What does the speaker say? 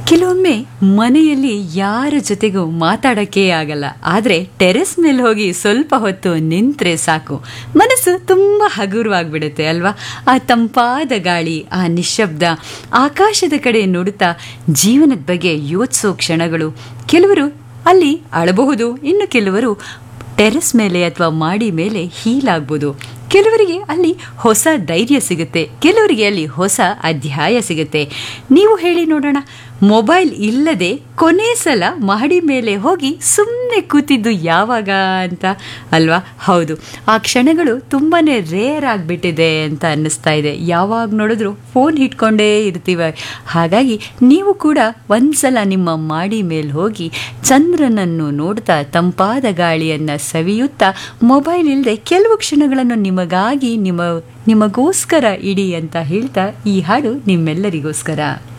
ಕೆಲವೊಮ್ಮೆ ಮನೆಯಲ್ಲಿ ಯಾರ ಜೊತೆಗೂ ಮಾತಾಡೋಕ್ಕೆ ಆಗಲ್ಲ ಆದರೆ ಟೆರೆಸ್ ಮೇಲೆ ಹೋಗಿ ಸ್ವಲ್ಪ ಹೊತ್ತು ನಿಂತರೆ ಸಾಕು ಮನಸ್ಸು ತುಂಬ ಹಗುರವಾಗಿಬಿಡುತ್ತೆ ಅಲ್ವಾ ಆ ತಂಪಾದ ಗಾಳಿ ಆ ನಿಶ್ಶಬ್ದ ಆಕಾಶದ ಕಡೆ ನೋಡುತ್ತಾ ಜೀವನದ ಬಗ್ಗೆ ಯೋಚಿಸೋ ಕ್ಷಣಗಳು ಕೆಲವರು ಅಲ್ಲಿ ಅಳಬಹುದು ಇನ್ನು ಕೆಲವರು ಟೆರೆಸ್ ಮೇಲೆ ಅಥವಾ ಮಾಡಿ ಮೇಲೆ ಹೀಲಾಗ್ಬೋದು ಕೆಲವರಿಗೆ ಅಲ್ಲಿ ಹೊಸ ಧೈರ್ಯ ಸಿಗುತ್ತೆ ಕೆಲವರಿಗೆ ಅಲ್ಲಿ ಹೊಸ ಅಧ್ಯಾಯ ಸಿಗುತ್ತೆ ನೀವು ಹೇಳಿ ನೋಡೋಣ ಮೊಬೈಲ್ ಇಲ್ಲದೆ ಕೊನೆ ಸಲ ಮಹಡಿ ಮೇಲೆ ಹೋಗಿ ಸುಮ್ಮನೆ ಕೂತಿದ್ದು ಯಾವಾಗ ಅಂತ ಅಲ್ವಾ ಹೌದು ಆ ಕ್ಷಣಗಳು ತುಂಬಾ ರೇರ್ ಆಗಿಬಿಟ್ಟಿದೆ ಅಂತ ಅನ್ನಿಸ್ತಾ ಇದೆ ಯಾವಾಗ ನೋಡಿದ್ರು ಫೋನ್ ಹಿಡ್ಕೊಂಡೇ ಇರ್ತೀವಿ ಹಾಗಾಗಿ ನೀವು ಕೂಡ ಒಂದ್ಸಲ ನಿಮ್ಮ ಮಾಡಿ ಮೇಲೆ ಹೋಗಿ ಚಂದ್ರನನ್ನು ನೋಡ್ತಾ ತಂಪಾದ ಗಾಳಿಯನ್ನು ಸವಿಯುತ್ತಾ ಮೊಬೈಲ್ ಇಲ್ಲದೆ ಕೆಲವು ಕ್ಷಣಗಳನ್ನು ನಿಮಗಾಗಿ ನಿಮ್ಮ ನಿಮಗೋಸ್ಕರ ಇಡಿ ಅಂತ ಹೇಳ್ತಾ ಈ ಹಾಡು ನಿಮ್ಮೆಲ್ಲರಿಗೋಸ್ಕರ